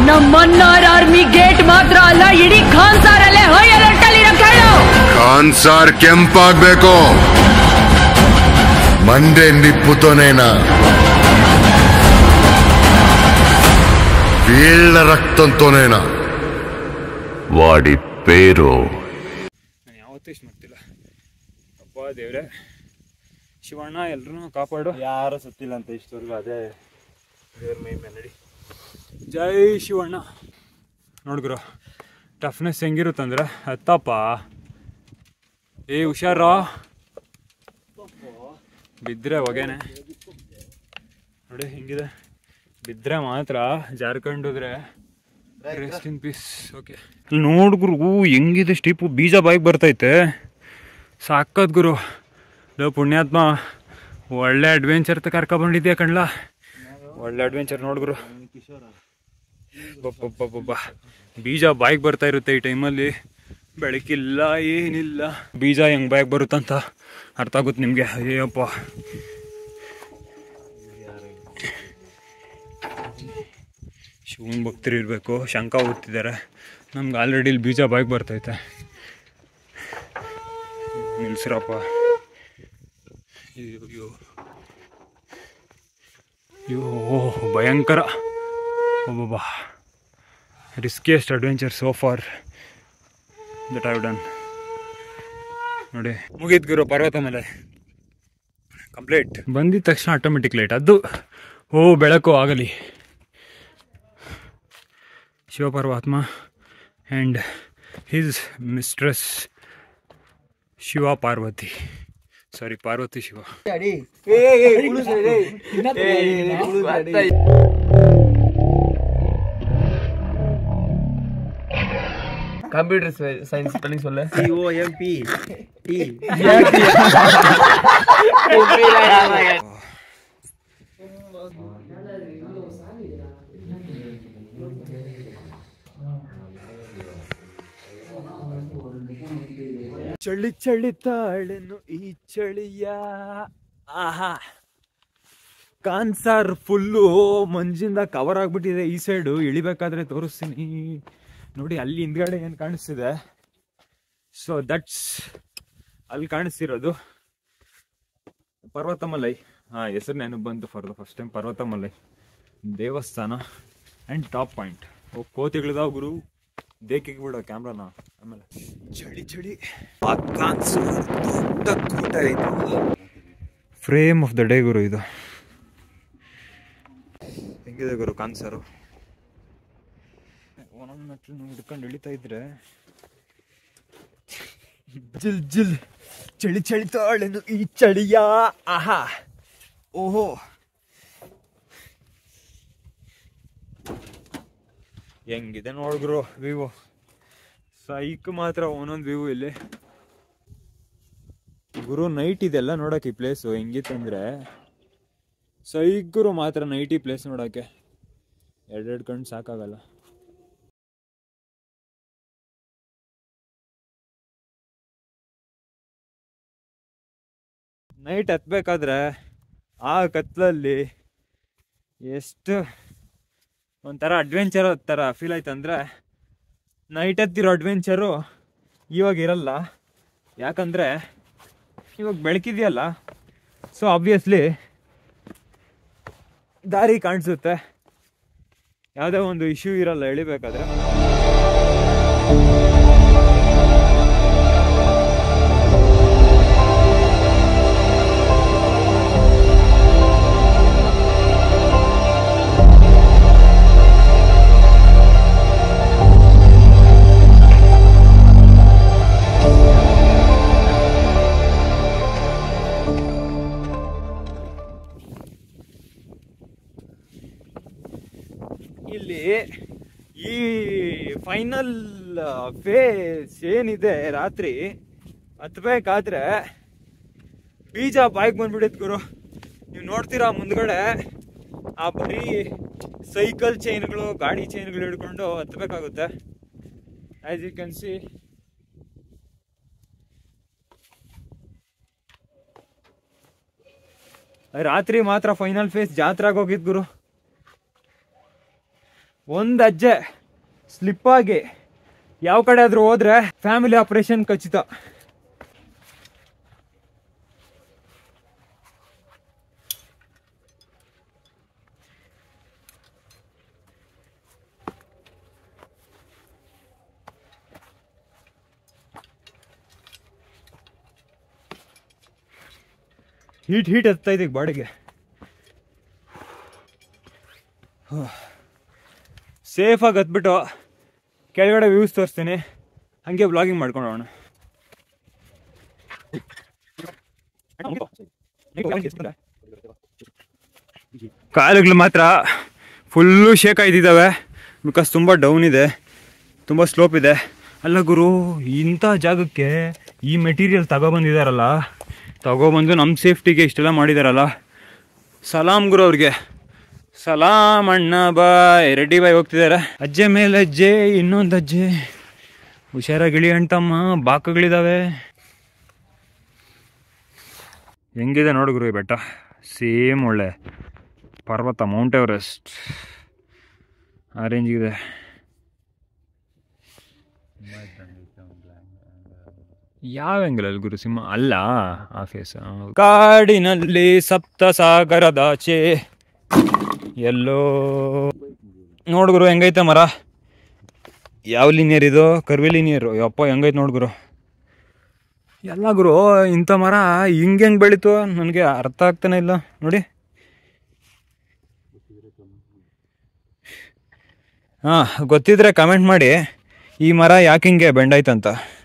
ನಮ್ಮನ್ನಾರ್ army gate ಮಾತ್ರ ಅಲ್ಲ ಇಡೀ ಖಾನ್ ಸಾರಲ್ಲೇ ಹೈ ಅಲರ್ಟ್ ಅಲ್ಲಿ ಕೇಳು ಖಾನ್ ಸಾರ್ ಕೆಂಪಾಗ್ಬೇಕು ಮಂಡೆ నిప్పుతోనైనా వీళ్ళ రక్తంతోనైనా వాడి పేరు ನಾನು ಯಾವತ್ತೂ ಇಷ್ಟು ಮಾಡ್ತಿಲ್ಲ ಅಪ್ಪ ದೇವ್ರೆ ಶಿವಣ್ಣ ಎಲ್ರೂ ಕಾಪಾಡು ಯಾರು ಸತ್ತಿಲ್ಲ ಅಂತ ಇಷ್ಟವರೆಗೂ ಅದೇ ದೇವ್ರ ಮೈ ಮೇಲೆ ನಡಿ ಜೈ ಶಿವಣ್ಣ ನೋಡ್ಗುರು ಟಫ್ನೆಸ್ ಹೆಂಗಿರುತ್ತಂದ್ರೆ ಹತ್ತಪ್ಪ ಏ ಹುಷಾರ ಬಿದ್ದರೆ ಹೊಗೆನೆ ನೋಡಿ ಹೆಂಗಿದೆ ಬಿದ್ದರೆ ಮಾತ್ರ ಜಾರ್ಕೊಂಡೋದ್ರೆ ರೆಸ್ಟ್ ಇನ್ ಪೀಸ್ ಓಕೆ ನೋಡ್ಗುರು ಹೆಂಗಿದೆ ಸ್ಟೀಪು ಬೀಜ ಬಾಯಿಗೆ ಬರ್ತೈತೆ ಸಾಕದ್ ಗುರು ಲೋ ಪುಣ್ಯಾತ್ಮ ಒಳ್ಳೆ ಅಡ್ವೆಂಚರ್ ತ ಕರ್ಕೊಬಂದಿದ್ಯಾ ಕಣ್ಲಾ ಒಳ್ಳೆ ಅಡ್ವೆಂಚರ್ ನೋಡ್ಗುರು ಬಬ್ಬಬ್ಬಬ್ಬಬ್ಬ. ಬೀಜ ಬಾಯಿಗೆ ಬರ್ತಾ ಇರುತ್ತೆ ಈ ಟೈಮಲ್ಲಿ ಬೆಳಕಿಲ್ಲ ಏನಿಲ್ಲ ಬೀಜ ಹೆಂಗ್ ಬಾಯಿಗೆ ಬರುತ್ತಂತ ಅರ್ಥ ಆಗುತ್ತೆ ನಿಮಗೆ ಅಯ್ಯಪ್ಪ ಶಿವನ್ ಭಕ್ತರು ಇರಬೇಕು ಶಂಕ ಓದ್ತಿದ್ದಾರೆ ನಮ್ಗೆ ಆಲ್ರೆಡಿ ಇಲ್ಲಿ ಬೀಜ ಬಾಯಿಗೆ ಬರ್ತೈತೆ ನಿಲ್ಸ್ರಪ್ಪ ಅಯ್ಯೋ ಅಯ್ಯೋ ಅಯ್ಯೋ ಭಯಂಕರ ಒಬ್ಬೊಬ್ಬ riskiest adventure so far that have done ನೋಡಿ ಮುಗೀತು ಗುರು ಪರ್ವತ ಮೇಲೆ ಕಂಪ್ಲೀಟ್ ಬಂದಿದ ತಕ್ಷಣ ಆಟೋಮೆಟಿಕ್ ಲೈಟ್ ಅದು ಓ ಬೆಳಕು ಆಗಲಿ Shivaparamatma and his mistress Shiva Parvati sorry Parvati Shiva computer science spelling சொல்லு சிஓஎம்பி டி ಚಳಿ ಚಳಿ ತಾಳೆನು ಈ ಚಳಿಯ ಆಹಾ ಕಾನ್ಸರ್ ಫುಲ್ಲು ಮಂಜಿಂದ ಕವರ್ ಆಗ್ಬಿಟ್ಟಿದೆ ಈ ಸೈಡು ಇಳಿಬೇಕಾದ್ರೆ ತೋರಿಸ್ತೀನಿ ನೋಡಿ ಅಲ್ಲಿ ಹಿಂದ್ಗಡೆ ಏನು ಕಾಣಿಸ್ತಿದೆ ಸೊ ದಟ್ಸ್ ಅಲ್ಲಿ ಕಾಣಿಸ್ತಿರೋದು ಪರ್ವತಮಲೈ ಹಾಂ ಹೆಸರು ನೆನಪು ಬಂತು for the first time Parvatamalai ದೇವಸ್ಥಾನ ಆ್ಯಂಡ್ ಟಾಪ್ ಪಾಯಿಂಟ್ ಓ ಕೋತಿಗಳಿದಾವ ಗುರು ದೇಕಿಗೆ ಬಿಡೋ ಕ್ಯಾಮ್ರಾನ ಆಮೇಲೆ ಚಳಿ ಚಳಿ ದೊಡ್ಡ ಕೂಟ ಇದು ಫ್ರೇಮ್ ಆಫ್ ದ ಡೇ ಗುರು ಇದು ಹೆಂಗಿದೆ ಗುರು ಕಾನ್ಸರು ಒಂದೊಂದು ಮೆಟ್ಲು ಹಿಡ್ಕೊಂಡು ಇಳಿತಾ ಇದ್ರೆ ಜಿಲ್ ಜಿಲ್ ಚಳಿ ಚಳಿ ತಾಳೆನು ಈ ಚಳಿಯ ಆಹಾ ಓಹೋ ಹೆಂಗಿದೆ ನೋಡ್ಗುರು ವಿವೋ ಸೈಕ್ ಮಾತ್ರ ಒಂದೊಂದು ವ್ಯೂ ಇಲ್ಲಿ ಗುರು ನೈಟ್ ಇದೆಲ್ಲ ನೋಡಕ್ಕೆ ಈ ಪ್ಲೇಸು ಹೆಂಗಿತ್ತಂದ್ರೆ ಸೈಕ್ ಗುರು ಮಾತ್ರ ನೈಟ್ ಈ ಪ್ಲೇಸ್ ನೋಡಕ್ಕೆ ಎರಡೆರಡು ಕಣ್ಣು ಸಾಕಾಗಲ್ಲ ನೈಟ್ ಹತ್ಬೇಕಾದ್ರೆ ಆ ಕತ್ಲಲ್ಲಿ ಎಷ್ಟು ಒಂಥರ ಅಡ್ವೆಂಚರ್ ಥರ ಫೀಲ್ ಆಯ್ತಂದ್ರೆ ನೈಟ್ ಹತ್ತಿರೋ ಅಡ್ವೆಂಚರು ಇವಾಗ ಇರಲ್ಲ ಯಾಕಂದರೆ ಇವಾಗ ಬೆಳಕಿದೆಯಲ್ಲ ಸೊ ಆಬ್ವಿಯಸ್ಲಿ ದಾರಿ ಕಾಣಿಸುತ್ತೆ ಯಾವುದೇ ಒಂದು ಇಶ್ಯೂ ಇರಲ್ಲ ಎಳಿಬೇಕಾದ್ರೆ ಇಲ್ಲಿ ಈ ಫೈನಲ್ ಫೇಸ್ ಏನಿದೆ ರಾತ್ರಿ ಹತ್ಬೇಕಾದ್ರೆ ಬೀಜ ಬಾಯಿಗೆ ಬಂದ್ಬಿಡುತ್ತೆ ಗುರು ನೀವು ನೋಡ್ತೀರಾ ಮುಂದ್ಗಡೆ ಆ ಬರೀ ಸೈಕಲ್ ಚೈನ್ಗಳು ಗಾಡಿ ಚೈನ್ಗಳು ಹಿಡ್ಕೊಂಡು ಹತ್ಬೇಕಾಗುತ್ತೆ ಆಸ್ ಯು ಕ್ಯಾನ್ ಸಿ ರಾತ್ರಿ ಮಾತ್ರ ಫೈನಲ್ ಫೇಸ್ ಜಾತ್ರೆಗೆ ಹೋಗಿದ್ ಗುರು ಒಂದು ಅಜ್ಜೆ ಸ್ಲಿಪ್ಪಾಗಿ ಯಾವ ಕಡೆ ಆದ್ರೂ ಹೋದ್ರೆ ಫ್ಯಾಮಿಲಿ ಆಪರೇಷನ್ ಖಚಿತ ಹೀಟ್ ಹೀಟ್ ಹತ್ತಾ ಇದೆ ಬಾಡಿಗೆ ಸೇಫಾಗಿ ಹತ್ಬಿಟ್ಟು ಕೆಳಗಡೆ ವ್ಯೂಸ್ ತೋರಿಸ್ತೀನಿ ಹಂಗೆ ಬ್ಲಾಗಿಂಗ್ ಮಾಡ್ಕೊಂಡು ಹೋಗೋಣ ಕಾಲುಗಳು ಮಾತ್ರ ಫುಲ್ಲು ಶೇಕ್ ಆಯ್ತಿದ್ದಾವೆ ಬಿಕಾಸ್ ತುಂಬ ಡೌನ್ ಇದೆ ತುಂಬ ಸ್ಲೋಪ್ ಇದೆ ಅಲ್ಲ ಗುರು ಇಂಥ ಜಾಗಕ್ಕೆ ಈ ಮೆಟೀರಿಯಲ್ ತಗೊಬಂದಿದಾರಲ್ಲ ತಗೊಬಂದು ನಮ್ಮ ಸೇಫ್ಟಿಗೆ ಇಷ್ಟೆಲ್ಲ ಮಾಡಿದಾರಲ್ಲ ಸಲಾಮ್ ಗುರು ಅವ್ರಿಗೆ ಸಲಾಮ್ ಅಣ್ಣ ಬಾಯ್ ರೆಡ್ಡಿ ಬಾಯ್ ಹೋಗ್ತಿದ್ದಾರೆ ಅಜ್ಜೆ ಮೇಲೆ ಅಜ್ಜೆ ಇನ್ನೊಂದು ಅಜ್ಜೆ ಹುಷಾರಾಗಿ ಇಳಿ ಅಂಟಮ್ಮ ಬಾಕುಗಳಿದಾವೆ ಹೆಂಗಿದೆ ನೋಡು ಗುರು ಈ ಬೆಟ್ಟ ಸೇಮ್ ಒಳ್ಳೆ ಪರ್ವತ ಮೌಂಟ್ ಎವರೆಸ್ಟ್ ಆ ರೇಂಜಿಗಿದೆ ಯಾವ ಆ್ಯಂಗಲಲ್ಲಿ ಗುರು ಸಿಂಹ ಅಲ್ಲ ಆ ಫೇಸ್ ಕಾಡಿನಲ್ಲಿ ಸಪ್ತ ಸಾಗರದಾಚೆ ಎಲ್ಲೋ ನೋಡು ಗುರು ಹೆಂಗೈತೆ ಮರ ಯಾವ ಲೀನಿಯರ್ ಇದು ಕರ್ವಿ ಲೀನಿಯರು ಯಪ್ಪ ಹೆಂಗೈತೆ ನೋಡು ಗುರು ಎಲ್ಲ ಗುರು ಇಂಥ ಮರ ಹಿಂಗೆ ಹೆಂಗೆ ಬೆಳೀತು ನನಗೆ ಅರ್ಥ ಆಗ್ತಾನೆ ಇಲ್ಲ ನೋಡಿ ಹಾಂ ಗೊತ್ತಿದ್ರೆ ಕಮೆಂಟ್ ಮಾಡಿ ಈ ಮರ ಯಾಕೆ ಹಿಂಗೆ ಬೆಂಡಾಯ್ತಂತ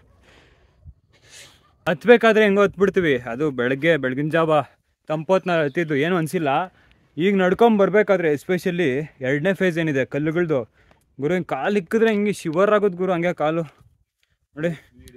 ಹತ್ಬೇಕಾದ್ರೆ ಹೆಂಗೋ ಹತ್ಬಿಡ್ತೀವಿ ಅದು ಬೆಳಗ್ಗೆ ಬೆಳಗಿನ ಜಾವ ತಂಪೊತ್ನ ಹತ್ತಿದ್ದು ಏನು ಅನಿಸಿಲ್ಲ ಈಗ ನಡ್ಕೊಂಡ್ ಬರ್ಬೇಕಾದ್ರೆ ಎಸ್ಪೆಷಲಿ ಎರಡನೇ ಫೇಸ್ ಏನಿದೆ ಕಲ್ಲುಗಳ್ದು ಗುರು ಹಿಂಗೆ ಕಾಲು ಇಕ್ಕಿದ್ರೆ ಹಿಂಗೆ ಶಿವರ್ ಆಗೋದು ಗುರು ಹಂಗೆ ಕಾಲು ನೋಡಿ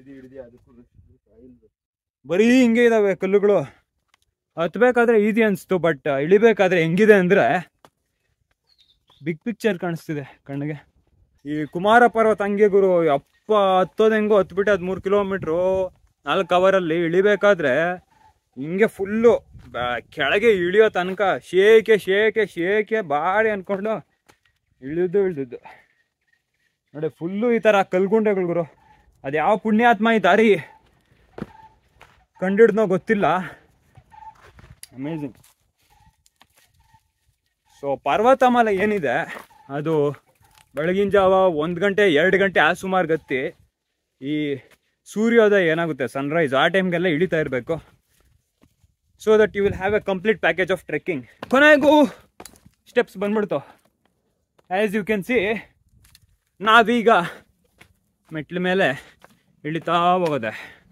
ಬರೀ ಹಿಂಗೆ ಇದಾವೆ ಕಲ್ಲುಗಳು ಹತ್ಬೇಕಾದ್ರೆ ಈಸಿ ಅನಿಸ್ತು ಬಟ್ ಇಳಿಬೇಕಾದ್ರೆ ಹೆಂಗಿದೆ ಅಂದರೆ ಬಿಗ್ ಪಿಕ್ಚರ್ ಕಾಣಿಸ್ತಿದೆ ಕಣ್ಣಿಗೆ ಈ ಕುಮಾರ ಪರ್ವತ ಹಂಗೆ ಗುರು ಅಪ್ಪ ಹತ್ತೋದು ಹೆಂಗೋ ಹತ್ಬಿಟ್ಟು ಅದು ಮೂರು ಕಿಲೋಮೀಟ್ರು ನಾಲ್ಕು ಅವರಲ್ಲಿ ಇಳಿಬೇಕಾದ್ರೆ ಹಿಂಗೆ ಫುಲ್ಲು ಕೆಳಗೆ ಇಳಿಯೋ ತನಕ ಶೇಕೆ ಶೇಕೆ ಶೇಕೆ ಬಾಡಿ ಅನ್ಕೊಂಡು ಇಳಿದು ಇಳಿದಿದ್ದು ನೋಡಿ ಫುಲ್ಲು ಈ ಥರ ಕಲ್ಗುಂಡೆಗಳು ಗುರು ಅದು ಯಾವ ಪುಣ್ಯಾತ್ಮ ಈ ದಾರಿ ಕಂಡಿಡ್ದೋ ಗೊತ್ತಿಲ್ಲ ಅಮೇಝಿಂಗ್ ಸೊ ಪರ್ವತಮಾಲ ಏನಿದೆ ಅದು ಬೆಳಗಿನ ಜಾವ ಒಂದು ಗಂಟೆ ಎರಡು ಗಂಟೆ ಆ ಸುಮಾರು ಗತ್ತಿ ಈ ಸೂರ್ಯೋದಯ ಏನಾಗುತ್ತೆ ಸನ್ರೈಸ್ ಆ ಟೈಮ್ಗೆಲ್ಲ ಇಳಿತಾ ಇರಬೇಕು so that you will have a complete package of trekking ಕೊನೆಗೂ ಸ್ಟೆಪ್ಸ್ ಬಂದ್ಬಿಡ್ತು ಆ್ಯಸ್ ಯು ಕ್ಯಾನ್ ಸಿ ನಾವೀಗ ಮೆಟ್ಲ ಮೇಲೆ ಇಳಿತಾ ಹೋಗೋದೆ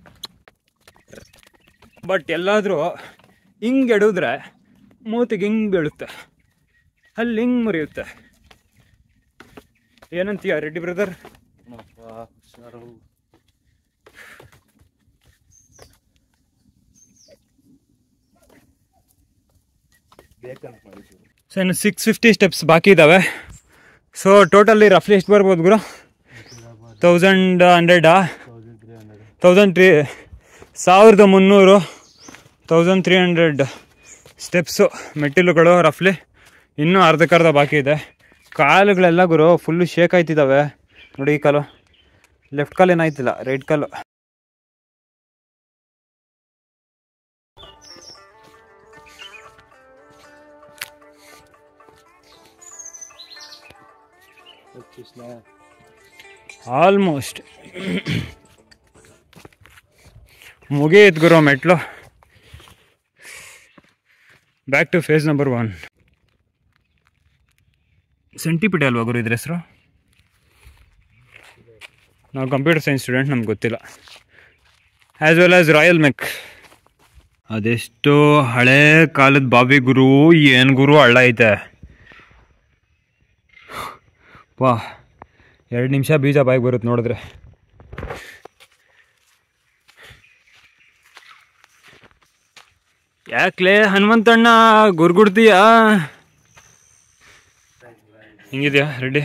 ಬಟ್ ಎಲ್ಲಾದರೂ ಹಿಂಗೆ ಎಡಿದ್ರೆ ಮೂತಿಗೆ ಹಿಂಗೆ ಬೀಳುತ್ತೆ ಅಲ್ಲಿ ಹಿಂಗೆ ಮುರಿಯುತ್ತೆ ಏನಂತೀಯ ರೆಡ್ಡಿ ಬ್ರದರ್ ಸೊ ಇನ್ನು ಸಿಕ್ಸ್ ಫಿಫ್ಟಿ ಸ್ಟೆಪ್ಸ್ ಬಾಕಿ ಇದ್ದಾವೆ ಸೊ ಟೋಟಲಿ ರಫ್ಲಿ ಎಷ್ಟು ಬರ್ಬೋದು ಗುರು ತೌಸಂಡ್ ಹಂಡ್ರೆಡಾ ತೌಸಂಡ್ ತ್ರೀ ಸಾವಿರದ ಮುನ್ನೂರು ತೌಸಂಡ್ ತ್ರೀ ಹಂಡ್ರೆಡ್ ಸ್ಟೆಪ್ಸು ಮೆಟ್ಟಿಲುಗಳು ರಫ್ಲಿ ಇನ್ನೂ ಅರ್ಧಕ್ಕರ್ಧ ಬಾಕಿ ಇದೆ ಕಾಲುಗಳೆಲ್ಲ ಗುರು ಫುಲ್ಲು ಶೇಕ್ ಆಯ್ತಿದ್ದಾವೆ ನೋಡಿ ಈ ಕಾಲು ಲೆಫ್ಟ್ ಕಾಲು ಏನಾಯ್ತಿಲ್ಲ ರೈಟ್ ಕಾಲು ಆಲ್ಮೋಸ್ಟ್ ಮುಗಿಯಿತು ಗುರು ಮೆಟ್ಲು back to face number one ಸೆಂಟಿಪಿಟೆ ಅಲ್ವಾ ಗುರು ಇದ್ರ ಹೆಸರು ನಾವು ಕಂಪ್ಯೂಟರ್ ಸೈನ್ಸ್ ಸ್ಟೂಡೆಂಟ್ ನಮ್ಗೆ ಗೊತ್ತಿಲ್ಲ ಆ್ಯಸ್ ವೆಲ್ ಆಸ್ ರಾಯಲ್ ಮೆಕ್ ಅದೆಷ್ಟೋ ಹಳೆ ಕಾಲದ ಬಾವಿ ಗುರು ಏನು ಗುರು ಹಳ್ಳ ಐತೆ ವಾ ಎರಡು ನಿಮಿಷ ಬೀಜ ಬಾಯಿಗೆ ಬರುತ್ತೆ ನೋಡಿದ್ರೆ ಯಾಕ್ಲೆ ಹನುಮಂತಣ್ಣ ಗುರ್ಗುಡ್ತೀಯಾ ಹಿಂಗಿದ್ಯಾ ರೆಡ್ಡಿ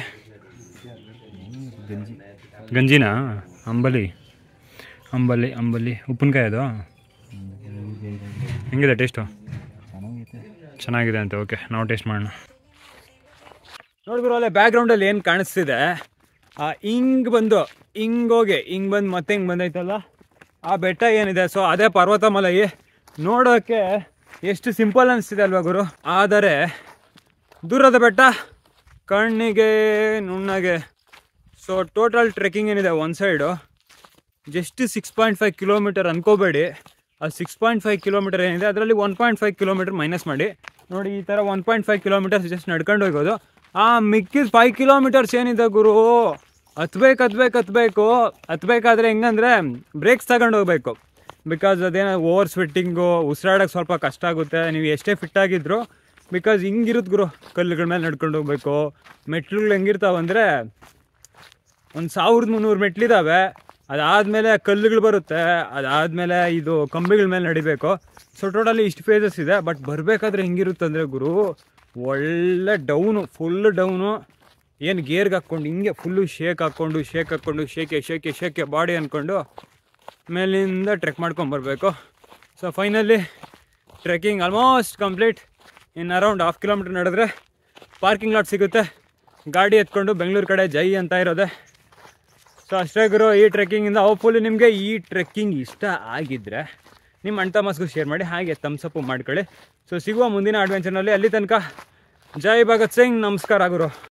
ಗಂಜಿನಾ ಅಂಬಲಿ ಅಂಬಲಿ ಅಂಬಲಿ ಉಪ್ಪಿನಕಾಯಿ ಅದು ಹೆಂಗಿದೆ ಟೇಸ್ಟು ಚೆನ್ನಾಗಿದೆ ಅಂತ ಓಕೆ ನಾವು ಟೇಸ್ಟ್ ಮಾಡೋಣ ನೋಡ್ಬಿರೋ ಅಲ್ಲೇ ಬ್ಯಾಕ್ಗ್ರೌಂಡಲ್ಲಿ ಏನು ಕಾಣಿಸ್ತಿದೆ ಆ ಹಿಂಗ್ ಬಂದು ಹಿಂಗೋಗಿ ಹಿಂಗ್ ಬಂದು ಮತ್ತೆ ಹಿಂಗೆ ಬಂದೈತಲ್ಲ ಆ ಬೆಟ್ಟ ಏನಿದೆ ಸೊ ಅದೇ ಪರ್ವತಮಲೈ ನೋಡೋಕ್ಕೆ ಎಷ್ಟು ಸಿಂಪಲ್ ಅನಿಸ್ತಿದೆ ಅಲ್ವಾ ಗುರು ಆದರೆ ದೂರದ ಬೆಟ್ಟ ಕಣ್ಣಿಗೆ ನುಣ್ಣಗೆ ಸೊ ಟೋಟಲ್ ಟ್ರೆಕ್ಕಿಂಗ್ ಏನಿದೆ ಒಂದು side just six point five kilometre ಅನ್ಕೋಬೇಡಿ ಆ ಸಿಕ್ಸ್ ಪಾಯಿಂಟ್ ಫೈವ್ ಕಿಲೋಮೀಟರ್ ಏನಿದೆ ಅದರಲ್ಲಿ one point five kilometre minus ಮಾಡಿ ನೋಡಿ ಈ ಥರ one point five kilometres just ನಡ್ಕೊಂಡು ಹೋಗೋದು ಆ ಮಿಕ್ಕಿದ ಫೈವ್ ಕಿಲೋಮೀಟರ್ಸ್ ಏನಿದೆ ಗುರು ಹತ್ಬೇಕು ಹತ್ಬೇಕು ಹತ್ಬೇಕು ಹತ್ಬೇಕಾದ್ರೆ ಹೆಂಗಂದ್ರೆ ಬ್ರೇಕ್ಸ್ ತಗೊಂಡು ಹೋಗ್ಬೇಕು ಬಿಕಾಸ್ ಅದೇನೋ ಓವರ್ ಸ್ವೆಟ್ಟಿಂಗು ಉಸಿರಾಡೋಕ್ಕೆ ಸ್ವಲ್ಪ ಕಷ್ಟ ಆಗುತ್ತೆ ನೀವು ಎಷ್ಟೇ ಫಿಟ್ ಆಗಿದ್ರು ಬಿಕಾಸ್ ಹಿಂಗಿರುತ್ತೆ ಗುರು ಕಲ್ಲುಗಳ ಮೇಲೆ ನಡ್ಕೊಂಡು ಹೋಗ್ಬೇಕು ಮೆಟ್ಲುಗಳು ಹೆಂಗಿರ್ತಾವಂದ್ರೆ ಒಂದು ಸಾವಿರದ ಮುನ್ನೂರು ಮೆಟ್ಲಿದ್ದಾವೆ ಅದಾದಮೇಲೆ ಕಲ್ಲುಗಳು ಬರುತ್ತೆ ಅದಾದಮೇಲೆ ಇದು ಕಂಬಿಗಳ ಮೇಲೆ ನಡಿಬೇಕು ಸೊ ಟೋಟಲಿ ಇಷ್ಟು ಫೇಸಸ್ ಇದೆ ಬಟ್ ಬರಬೇಕಾದ್ರೆ ಹೆಂಗಿರುತ್ತೆ ಅಂದರೆ ಗುರು ಒಳ್ಳೆ ಡೌನು ಫುಲ್ ಡೌನು ಏನು ಗೇರ್ಗೆ ಹಾಕ್ಕೊಂಡು ಹಿಂಗೆ ಫುಲ್ಲು ಶೇಕ್ ಹಾಕ್ಕೊಂಡು ಶೇಕ್ ಹಾಕ್ಕೊಂಡು ಶೇಕೆ ಶೇಕೆ ಶೇಕೆ ಬಾಡಿ ಅಂದ್ಕೊಂಡು ಮೇಲಿಂದ ಟ್ರೆಕ್ ಮಾಡ್ಕೊಂಬರ್ಬೇಕು so finally trekking almost complete ಇನ್ನು ಅರೌಂಡ್ ಹಾಫ್ ಕಿಲೋಮೀಟ್ರ್ ನಡೆದ್ರೆ ಪಾರ್ಕಿಂಗ್ ಲಾಟ್ ಸಿಗುತ್ತೆ ಗಾಡಿ ಎತ್ಕೊಂಡು ಬೆಂಗಳೂರು ಕಡೆ ಜೈ ಅಂತ ಇರೋದೆ ಸೊ ಅಷ್ಟೇ ಗುರು ಈ ಟ್ರೆಕ್ಕಿಂಗಿಂದ ಹೋಪ್ಫುಲಿ ನಿಮಗೆ ಈ ಟ್ರೆಕ್ಕಿಂಗ್ ಇಷ್ಟ ಆಗಿದ್ದರೆ ನಿಮ್ಮ ಅಣ್ಣ ತಮ್ಮಸ್ಗೂ ಶೇರ್ ಮಾಡಿ ಹಾಗೆ ತಮ್ಸಪ್ಪು ಮಾಡ್ಕೊಳ್ಳಿ ಸೊ ಸಿಗುವ ಮುಂದಿನ ಅಡ್ವೆಂಚರ್ನಲ್ಲಿ ಅಲ್ಲಿ ತನಕ ಜೈ ಭಗತ್ ಸಿಂಗ್ ನಮಸ್ಕಾರ ಗುರು